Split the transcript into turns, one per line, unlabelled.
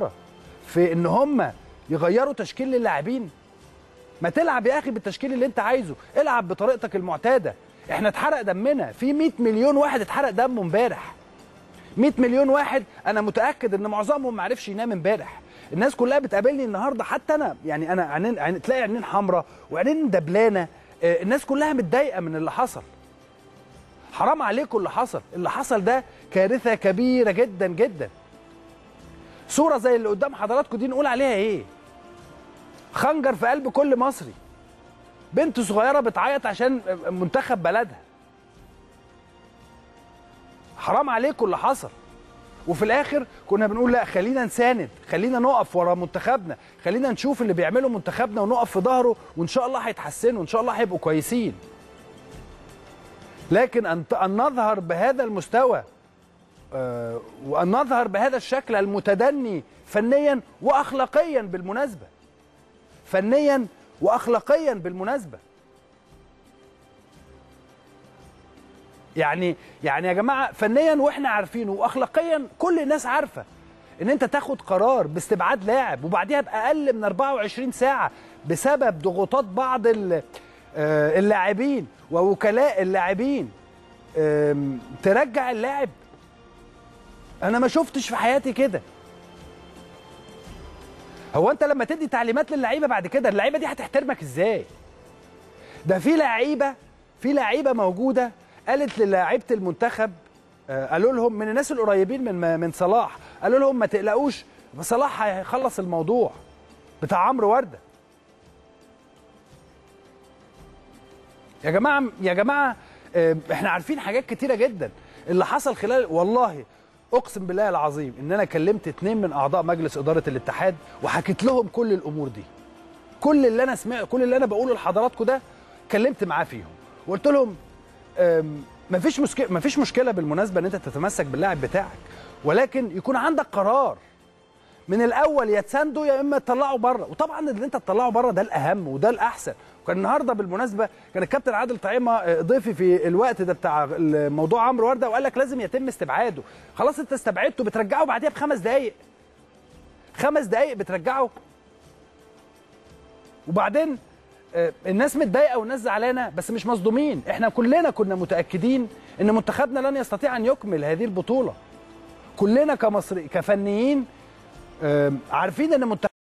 الاداره في ان هم يغيروا تشكيل للاعبين ما تلعب يا اخي بالتشكيل اللي انت عايزه العب بطريقتك المعتاده احنا اتحرق دمنا في 100 مليون واحد اتحرق دمه امبارح 100 مليون واحد انا متاكد ان معظمهم ما عرفش ينام امبارح الناس كلها بتقابلني النهارده حتى انا يعني انا عينين عين تلاقي عينين حمراء وعينين دبلانه آه، الناس كلها متضايقه من اللي حصل حرام عليكم اللي حصل اللي حصل ده كارثه كبيره جدا جدا صوره زي اللي قدام حضراتكم دي نقول عليها ايه خنجر في قلب كل مصري بنت صغيره بتعيط عشان منتخب بلدها حرام عليكم اللي حصل وفي الاخر كنا بنقول لا خلينا نساند خلينا نقف ورا منتخبنا خلينا نشوف اللي بيعمله منتخبنا ونقف في ظهره وان شاء الله هيتحسنوا وان شاء الله هيبقوا كويسين لكن ان ان نظهر بهذا المستوى آه، وان نظهر بهذا الشكل المتدني فنيا واخلاقيا بالمناسبه فنيا واخلاقيا بالمناسبه يعني يعني يا جماعه فنيا واحنا عارفينه واخلاقيا كل الناس عارفه ان انت تاخد قرار باستبعاد لاعب وبعديها باقل من 24 ساعه بسبب ضغوطات بعض ال- آه، اللاعبين ووكلاء اللاعبين آم، ترجع اللاعب انا ما شفتش في حياتي كده هو انت لما تدي تعليمات للعيبه بعد كده اللعيبه دي هتحترمك ازاي ده في لعيبه في لعيبه موجوده قالت للاعيبه المنتخب آه، قالوا لهم من الناس القريبين من من صلاح قالوا لهم ما تقلقوش صلاح هيخلص الموضوع بتاع عمرو ورده يا جماعه يا جماعه آه، احنا عارفين حاجات كتيره جدا اللي حصل خلال والله اقسم بالله العظيم ان انا كلمت اتنين من اعضاء مجلس اداره الاتحاد وحكيت لهم كل الامور دي كل اللي انا سمعت كل اللي انا بقوله لحضراتكم ده كلمت معاه فيهم وقلت لهم آم، مفيش مشكله مفيش مشكله بالمناسبه ان انت تتمسك باللاعب بتاعك ولكن يكون عندك قرار من الاول يا تسانده يا اما تطلعه بره وطبعا اللي انت تطلعه بره ده الاهم وده الاحسن وكان النهارده بالمناسبه كان الكابتن عادل طعيمه آه، ضيفي في الوقت ده بتاع موضوع عمرو ورده وقال لك لازم يتم استبعاده خلاص انت استبعدته بترجعه بعديها بخمس دقائق خمس دقائق بترجعه وبعدين آه، الناس متضايقه والناس زعلانه بس مش مصدومين احنا كلنا كنا متاكدين ان منتخبنا لن يستطيع ان يكمل هذه البطوله كلنا كمصري كفنيين آم، عارفين ان منتخب